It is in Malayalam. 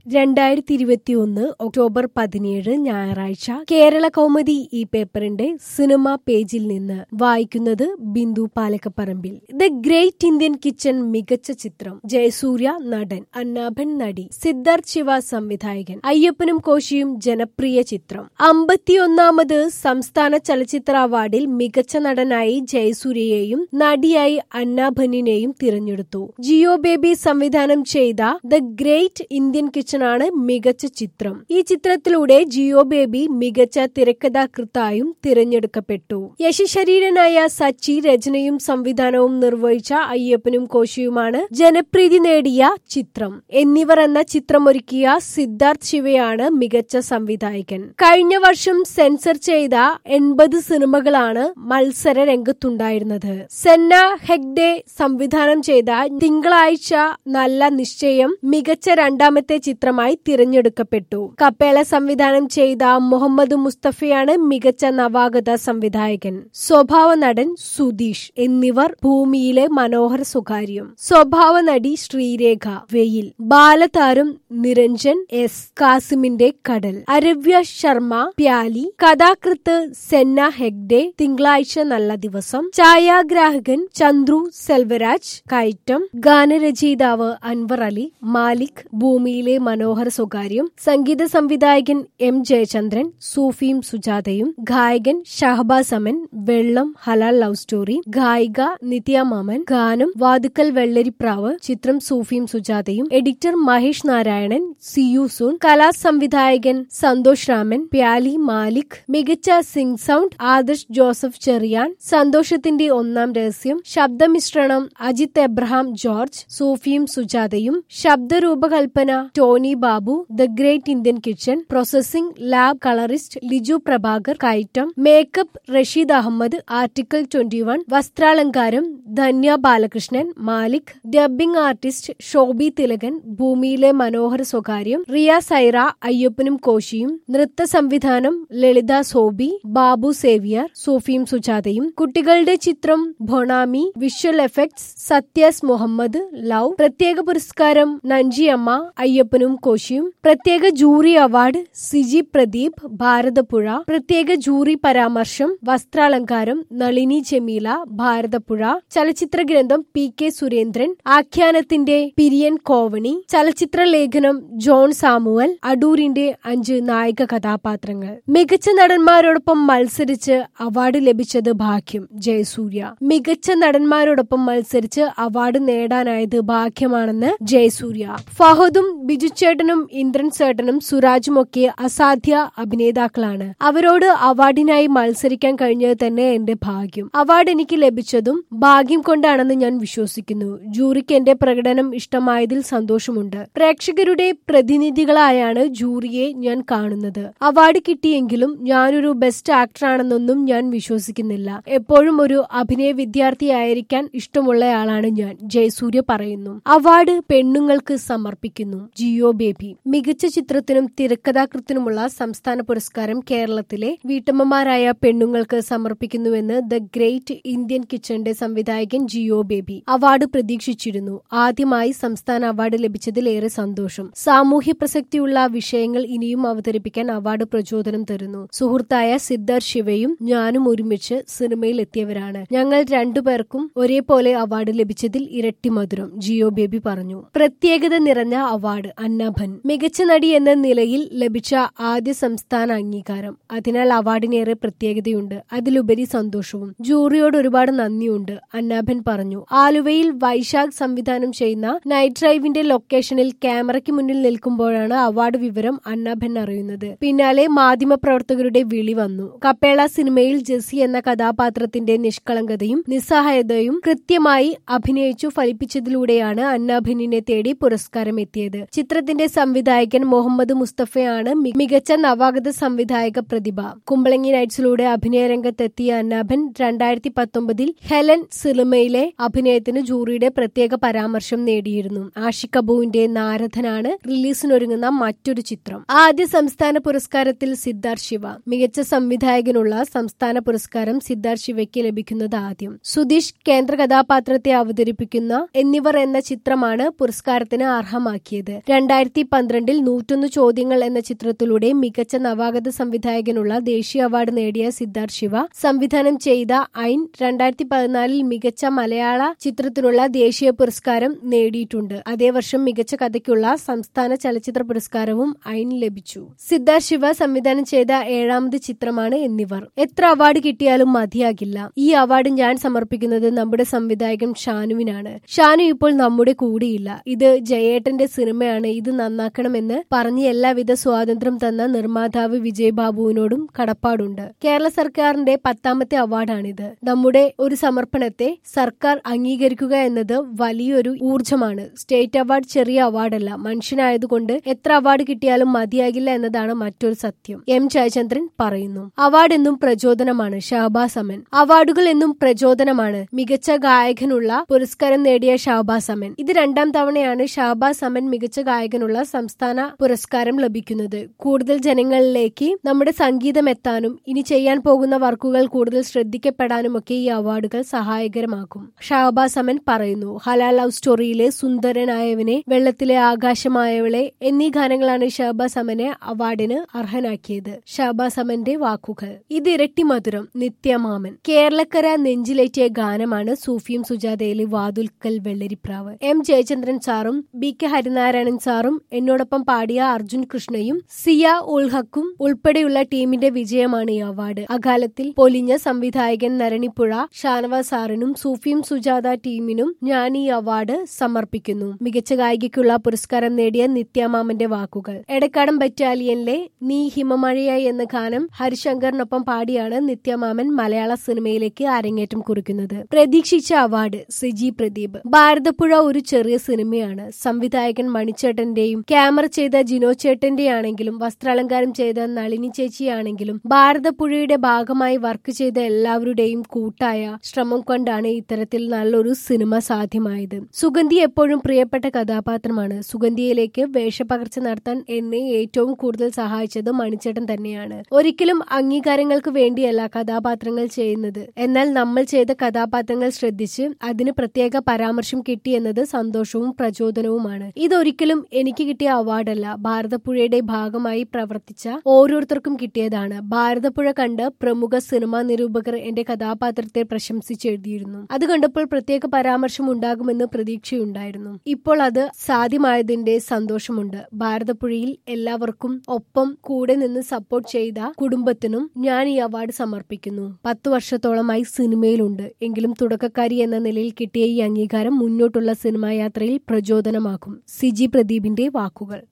രണ്ടായിരത്തി ഇരുപത്തി ഒന്ന് ഒക്ടോബർ പതിനേഴ് ഞായറാഴ്ച കേരള കൗമുദി ഈ പേപ്പറിന്റെ സിനിമ പേജിൽ നിന്ന് വായിക്കുന്നത് Bindu Palakkaparambil The Great Indian Kitchen മികച്ച ചിത്രം ജയസൂര്യ നടൻ അന്നാഭൻ നടി സിദ്ധാർത്ഥ് ശിവ സംവിധായകൻ അയ്യപ്പനും കോശിയും ജനപ്രിയ ചിത്രം അമ്പത്തിയൊന്നാമത് സംസ്ഥാന ചലച്ചിത്ര അവാർഡിൽ മികച്ച നടനായി ജയസൂര്യയെയും നടിയായി അന്നാഭനിനെയും തിരഞ്ഞെടുത്തു ജിയോ ബേബി സംവിധാനം ചെയ്ത ദ ഗ്രേറ്റ് ഇന്ത്യൻ കിച്ചൺ ആണ് മികച്ച ചിത്രം ഈ ചിത്രത്തിലൂടെ ജിയോ ബേബി മികച്ച തിരക്കഥാകൃത്തായും തിരഞ്ഞെടുക്കപ്പെട്ടു യശശരീരനായ സച്ചി രചനയും സംവിധാനവും നിർവഹിച്ച അയ്യപ്പനും കോശിയുമാണ് ജനപ്രീതി നേടിയ ചിത്രം എന്നിവർ എന്ന ചിത്രമൊരുക്കിയ സിദ്ധാർത്ഥ് ശിവയാണ് മികച്ച സംവിധായകൻ കഴിഞ്ഞ വർഷം സെൻസർ ചെയ്ത എൺപത് സിനിമകളാണ് മത്സര രംഗത്തുണ്ടായിരുന്നത് സെന്ന ഹെഗ്ഡെ സംവിധാനം ചെയ്ത തിങ്കളാഴ്ച നല്ല നിശ്ചയം മികച്ച രണ്ടാമത്തെ ചിത്രമായി തിരഞ്ഞെടുക്കപ്പെട്ടു കപ്പേള സംവിധാനം ചെയ്ത മുഹമ്മദ് മുസ്തഫയാണ് മികച്ച നവാഗത സംവിധായകൻ സ്വഭാവ നടൻ സുധീഷ് എന്നിവർ ഭൂമിയിലെ മനോഹര സ്വകാര്യം സ്വഭാവ നടി ശ്രീരേഖ വെയിൽ ബാലതാരം നിരഞ്ജൻ എസ് കാസിമിന്റെ കടൽ അരവ്യ ശർമ്മ പ്യാലി കഥാകൃത്ത് സെന്ന ഹെഗ്ഡെ തിങ്കളാഴ്ച നല്ല ദിവസം ഛായാഗ്രാഹകൻ ചന്ദ്രു സെൽവരാജ് കയറ്റം ഗാനരചയിതാവ് അൻവർ അലി മാലിക് ഭൂമിയിലെ മനോഹര സ്വകാര്യം സംഗീത സംവിധായകൻ എം ജയചന്ദ്രൻ സൂഫിയും സുജാതയും ഗായകൻ ഷഹബാസ് അമൻ വെള്ളം ഹലാൽ ലവ് സ്റ്റോറി ഗായിക നിത്യ മാമൻ ഗാനം വാതുക്കൽ വെള്ളരിപ്രാവ് ചിത്രം Sufiyum Sujathayum editor Mahesh Narayanan C U Soon കലാ സംവിധായകൻ സന്തോഷ് രാമൻ പ്യാലി മാലിക് മികച്ച സിംഗ് സൗണ്ട് ആദർശ് ജോസഫ് ചെറിയാൻ സന്തോഷത്തിന്റെ ഒന്നാം രഹസ്യം ശബ്ദമിശ്രണം അജിത് എബ്രഹാം ജോർജ് സൂഫിയും സുജാതയും ശബ്ദരൂപകൽപ്പന Tony Babu The Great Indian Kitchen processing lab colourist Liju Prabhakar Kayattam makeup Rasheed Ahammed Article Twenty One വസ്ത്രാലങ്കാരം ധന്യ ബാലകൃഷ്ണൻ മാലിക് ഡബ്ബിംഗ് ആർട്ടിസ്റ്റ് ഷോബി തിലകൻ ഭൂമിയിലെ മനോഹര സ്വകാര്യം റിയ സൈറ അയ്യപ്പനും കോശിയും നൃത്ത സംവിധാനം ലളിത സോബി ബാബു സേവിയർ സൂഫിയും സുജാതയും കുട്ടികളുടെ ചിത്രം Bonami visual effects Sathyas Muhammed Love പ്രത്യേക പുരസ്കാരം നഞ്ചി അമ്മ അയ്യപ്പനും കോശിയും പ്രത്യേക ജൂറി അവാർഡ് സിജി പ്രദീപ് ഭാരതപ്പുഴ പ്രത്യേക ജൂറി പരാമർശം വസ്ത്രാലങ്കാരം നളിനി ജമീല ഭാരതപ്പുഴ ചലച്ചിത്ര ഗ്രന്ഥം പി കെ സുരേന്ദ്രൻ ആഖ്യാനത്തിന്റെ പിരിയൻ കോവണി ചലച്ചിത്ര ലേഖനം ജോൺ സാമുവൽ അടൂരിന്റെ അഞ്ച് നായിക കഥാപാത്രങ്ങൾ മികച്ച നടന്മാരോടൊപ്പം മത്സരിച്ച് അവാർഡ് ലഭിച്ചത് ഭാഗ്യം ജയസൂര്യ മികച്ച നടന്മാരോടൊപ്പം മത്സരിച്ച് അവാർഡ് നേടാനായത് ഭാഗ്യമാണെന്ന് ജയസൂര്യ ഫഹദും ബിജു ചേട്ടനും ഇന്ദ്രൻ ചേട്ടനും സുരാജും ഒക്കെ അസാധ്യ അഭിനേതാക്കളാണ് അവരോട് അവാർഡിനായി മത്സരിക്കാൻ കഴിഞ്ഞത് തന്നെ എന്റെ ഭാഗ്യം അവാർഡ് എനിക്ക് ലഭിച്ചതും ഭാഗ്യം കൊണ്ടാണെന്ന് ഞാൻ വിശ്വസിക്കുന്നു ജൂറിക്ക് എന്റെ പ്രകടനം ഇഷ്ടമായതിൽ സന്തോഷമുണ്ട് പ്രേക്ഷകരുടെ പ്രതിനിധികളായാണ് ജൂറിയെ ഞാൻ കാണുന്നത് അവാർഡ് കിട്ടിയെങ്കിലും ഞാനൊരു ബെസ്റ്റ് ആക്ടറാണെന്നൊന്നും ഞാൻ വിശ്വസിക്കുന്നില്ല എപ്പോഴും ഒരു അഭിനയ വിദ്യാർത്ഥിയായിരിക്കാൻ ഇഷ്ടമുള്ളയാളാണ് ഞാൻ ജയസൂര്യ പറയുന്നു അവാർഡ് പെണ്ണുങ്ങൾക്ക് സമർപ്പിക്കുന്നു ജിയോ ബേബി മികച്ച ചിത്രത്തിനും തിരക്കഥാകൃത്തിനുമുള്ള സംസ്ഥാന പുരസ്കാരം കേരളത്തിലെ വീട്ടമ്മമാരായ പെണ്ണുങ്ങൾക്ക് സമർപ്പിക്കുന്നുവെന്ന് ദ ഗ്രേറ്റ് ഇന്ത്യൻ കിച്ചന്റെ സംവിധായകൻ ജിയോ ബേബി അവാർഡ് പ്രതീക്ഷിച്ചിരുന്നു ആദ്യമായി സംസ്ഥാന അവാർഡ് ലഭിച്ചതിൽ ഏറെ സന്തോഷം സാമൂഹ്യ പ്രസക്തിയുള്ള വിഷയങ്ങൾ ഇനിയും അവതരിപ്പിക്കാൻ അവാർഡ് പ്രചോദനം തരുന്നു സുഹൃത്തായ സിദ്ധാർത്ഥ് ശിവയും ഞാനും ഒരുമിച്ച് സിനിമയിൽ എത്തിയവരാണ് ഞങ്ങൾ രണ്ടുപേർക്കും ഒരേപോലെ അവാർഡ് ലഭിച്ചതിൽ ഇരട്ടി മധുരം ജിയോ ബേബി പറഞ്ഞു പ്രത്യേകത നിറഞ്ഞ അവാർഡ് അന്നഭൻ മികച്ച നടി എന്ന നിലയിൽ ലഭിച്ച ആദ്യ സംസ്ഥാന അംഗീകാരം അതിനാൽ അവാർഡിനേറെ പ്രത്യേകതയുണ്ട് അതിലുപരി സന്തോഷവും ജൂറിയോട് ഒരുപാട് നന്ദിയുണ്ട് അന്നാഭൻ പറഞ്ഞു ആലുവയിൽ വൈശാഖ് സംവിധാനം ചെയ്യുന്ന നൈറ്റ് ഡ്രൈവിന്റെ ലൊക്കേഷനിൽ ക്യാമറയ്ക്ക് മുന്നിൽ നിൽക്കുമ്പോഴാണ് അവാർഡ് വിവരം അന്നാഭൻ അറിയുന്നത് പിന്നാലെ മാധ്യമപ്രവർത്തകരുടെ വിളി വന്നു കപ്പേള സിനിമയിൽ ജെസ്സി എന്ന കഥാപാത്രത്തിന്റെ നിഷ്കളങ്കതയും നിസ്സഹായതയും കൃത്യമായി അഭിനയിച്ചു ഫലിപ്പിച്ചതിലൂടെയാണ് അന്നാഭനിനെ തേടി പുരസ്കാരം എത്തിയത് ചിത്രത്തിന്റെ സംവിധായകൻ മുഹമ്മദ് മുസ്തഫയാണ് മികച്ച നവാഗത സംവിധായക പ്രതിഭ കുമ്പളങ്ങി നൈറ്റ്സിലൂടെ അഭിനയ രംഗത്തെത്തിയ അന്നാഭൻ രണ്ടായിരത്തി പത്തൊമ്പതിൽ ഹെലൻ സിനിമയിലെ അഭിനയത്തിന് ജൂറിയുടെ പ്രത്യേക പരാമർശം നേടിയിരുന്നു ആഷിക് കപൂറിന്റെ നാരദനാണ് റിലീസിനൊരുങ്ങുന്ന മറ്റൊരു ചിത്രം ആദ്യ സംസ്ഥാന പുരസ്കാരത്തിൽ സിദ്ധാർത്ഥ് ശിവ മികച്ച സംവിധായകനുള്ള സംസ്ഥാന പുരസ്കാരം സിദ്ധാർത്ഥ് ശിവയ്ക്ക് ലഭിക്കുന്നത് ആദ്യം സുധീഷ് കേന്ദ്ര കഥാപാത്രത്തെ അവതരിപ്പിക്കുന്ന എന്നിവർ എന്ന ചിത്രമാണ് പുരസ്കാരത്തിന് അർഹമാക്കിയത് രണ്ടായിരത്തി രണ്ടായിരത്തി പന്ത്രണ്ടിൽ നൂറ്റൊന്ന് ചോദ്യങ്ങൾ എന്ന ചിത്രത്തിലൂടെ മികച്ച നവാഗത സംവിധായകനുള്ള ദേശീയ അവാർഡ് നേടിയ സിദ്ധാർത്ഥ് ശിവ സംവിധാനം ചെയ്ത ഐൻ രണ്ടായിരത്തി പതിനാലിൽ മികച്ച മലയാള ചിത്രത്തിനുള്ള ദേശീയ പുരസ്കാരം നേടിയിട്ടുണ്ട് അതേ വർഷം മികച്ച കഥയ്ക്കുള്ള സംസ്ഥാന ചലച്ചിത്ര പുരസ്കാരവും ഐൻ ലഭിച്ചു സിദ്ധാർത്ഥ് ശിവ സംവിധാനം ചെയ്ത ഏഴാമത് ചിത്രമാണ് എന്നിവർ എത്ര അവാർഡ് കിട്ടിയാലും മതിയാകില്ല ഈ അവാർഡ് ഞാൻ സമർപ്പിക്കുന്നത് നമ്മുടെ സംവിധായകൻ ഷാനുവിനാണ് ഷാനു ഇപ്പോൾ നമ്മുടെ കൂടെയില്ല ഇത് ജയേട്ടന്റെ സിനിമയാണ് ഇത് നന്നാക്കണമെന്ന് പറഞ്ഞ് എല്ലാവിധ സ്വാതന്ത്ര്യം തന്ന നിർമ്മാതാവ് വിജയ് ബാബുവിനോടും കടപ്പാടുണ്ട് കേരള സർക്കാരിന്റെ പത്താമത്തെ അവാർഡാണിത് നമ്മുടെ ഒരു സമർപ്പണത്തെ സർക്കാർ അംഗീകരിക്കുക എന്നത് വലിയൊരു ഊർജമാണ് സ്റ്റേറ്റ് അവാർഡ് ചെറിയ അവാർഡല്ല മനുഷ്യനായതുകൊണ്ട് എത്ര അവാർഡ് കിട്ടിയാലും മതിയാകില്ല എന്നതാണ് മറ്റൊരു സത്യം എം ജയചന്ദ്രൻ പറയുന്നു അവാർഡ് എന്നും പ്രചോദനമാണ് ഷഹബാസ് അമൻ അവാർഡുകൾ എന്നും പ്രചോദനമാണ് മികച്ച ഗായകനുള്ള പുരസ്കാരം നേടിയ ഷഹബാസ് അമൻ ഇത് രണ്ടാം തവണയാണ് ഷഹബാസ് അമൻ മികച്ച ഗായകനുള്ള സംസ്ഥാന പുരസ്കാരം ലഭിക്കുന്നത് കൂടുതൽ ജനങ്ങളിലേക്ക് നമ്മുടെ സംഗീതം എത്താനും ഇനി ചെയ്യാൻ പോകുന്ന വർക്കുകൾ കൂടുതൽ ശ്രദ്ധിക്കപ്പെടാനുമൊക്കെ ഈ അവാർഡുകൾ സഹായകരമാകും ഷഹബാസ് അമൻ പറയുന്നു ഹലാൽ ലവ് സ്റ്റോറിയിലെ സുന്ദരനായവനെ വെള്ളത്തിലെ ആകാശമായവളെ എന്നീ ഗാനങ്ങളാണ് ഷഹബാസ് അമനെ അവാർഡിന് അർഹനാക്കിയത് ഷഹബാസ് അമന്റെ വാക്കുകൾ ഇത് ഇരട്ടി മധുരം നിത്യമാമൻ കേരളക്കര നെഞ്ചിലേറ്റിയ ഗാനമാണ് സൂഫിയും സുജാതയിലെ വാതുൽക്കൽ വെള്ളരിപ്രാവ് എം ജയചന്ദ്രൻ സാറും ബി കെ ഹരിനാരായണൻ സാറും എന്നോടൊപ്പം പാടിയ അർജുൻ കൃഷ്ണയും സിയ ഉൾഹക്കും ഉൾപ്പെടെയുള്ള ടീമിന്റെ വിജയമാണ് ഈ അവാർഡ് അകാലത്തിൽ പൊലിഞ്ഞ സംവിധായകൻ നരണിപ്പുഴ ഷാനവാസ് സാറിനും സൂഫിയും സുജാത ടീമിനും ഞാൻ ഈ അവാർഡ് സമർപ്പിക്കുന്നു മികച്ച ഗായികയ്ക്കുള്ള പുരസ്കാരം നേടിയ നിത്യാമാമന്റെ വാക്കുകൾ എടക്കാടൻ ബറ്റാലിയനിലെ നീ ഹിമമഴയായി എന്ന ഗാനം ഹരിശങ്കറിനൊപ്പം പാടിയാണ് നിത്യമാമൻ മലയാള സിനിമയിലേക്ക് അരങ്ങേറ്റം കുറിക്കുന്നത് പ്രതീക്ഷിച്ച അവാർഡ് സിജി പ്രദീപ് ഭാരതപ്പുഴ ഒരു ചെറിയ സിനിമയാണ് സംവിധായകൻ മണിച്ചേട്ടന്റെയും ക്യാമറ ചെയ്ത ജിനോ ചേട്ടന്റെയാണെങ്കിലും വസ്ത്രാലങ്കാരം ചെയ്ത നളിനി ചേച്ചിയാണെങ്കിലും ഭാരതപ്പുഴയുടെ ഭാഗമായി വർക്ക് ചെയ്ത എല്ലാവരുടെയും കൂട്ടായ ശ്രമം കൊണ്ടാണ് ഇത്തരത്തിൽ നല്ലൊരു സിനിമ സാധ്യമായത് സുഗന്ധി എപ്പോഴും പ്രിയപ്പെട്ട കഥാപാത്രമാണ് സുഗന്ധിയിലേക്ക് വേഷപകർച്ച നടത്താൻ എന്നെ ഏറ്റവും കൂടുതൽ സഹായിച്ചത് മണിച്ചേട്ടൻ തന്നെയാണ് ഒരിക്കലും അംഗീകാരങ്ങൾക്ക് വേണ്ടിയല്ല കഥാപാത്രങ്ങൾ ചെയ്യുന്നത് എന്നാൽ നമ്മൾ ചെയ്ത കഥാപാത്രങ്ങൾ ശ്രദ്ധിച്ച് അതിന് പ്രത്യേക പരാമർശം കിട്ടിയെന്നത് സന്തോഷവും പ്രചോദനവുമാണ് ഇതൊരിക്കലും എനിക്ക് കിട്ടിയ അവാർഡല്ല ഭാരതപ്പുഴയുടെ ഭാഗമായി പ്രവർത്തിച്ച ഓരോരുത്തർക്കും കിട്ടിയതാണ് ഭാരതപ്പുഴ കണ്ട് പ്രമുഖ സിനിമാ നിരൂപകർ എന്റെ കഥാപാത്രത്തെ പ്രശംസിച്ചെഴുതിയിരുന്നു അത് കണ്ടപ്പോൾ പ്രത്യേക പരാമർശം ഉണ്ടാകുമെന്ന് പ്രതീക്ഷയുണ്ടായിരുന്നു ഇപ്പോൾ അത് സാധ്യമായതിന്റെ സന്തോഷമുണ്ട് ഭാരതപ്പുഴയിൽ എല്ലാവർക്കും ഒപ്പം കൂടെ നിന്ന് സപ്പോർട്ട് ചെയ്ത കുടുംബത്തിനും ഞാൻ ഈ അവാർഡ് സമർപ്പിക്കുന്നു പത്തു വർഷത്തോളമായി സിനിമയിലുണ്ട് എങ്കിലും തുടക്കക്കാരി എന്ന നിലയിൽ കിട്ടിയ ഈ അംഗീകാരം മുന്നോട്ടുള്ള സിനിമാ യാത്രയിൽ പ്രചോദനമാക്കും സിജി പ്രദീപിന്റെ വാക്കുകൾ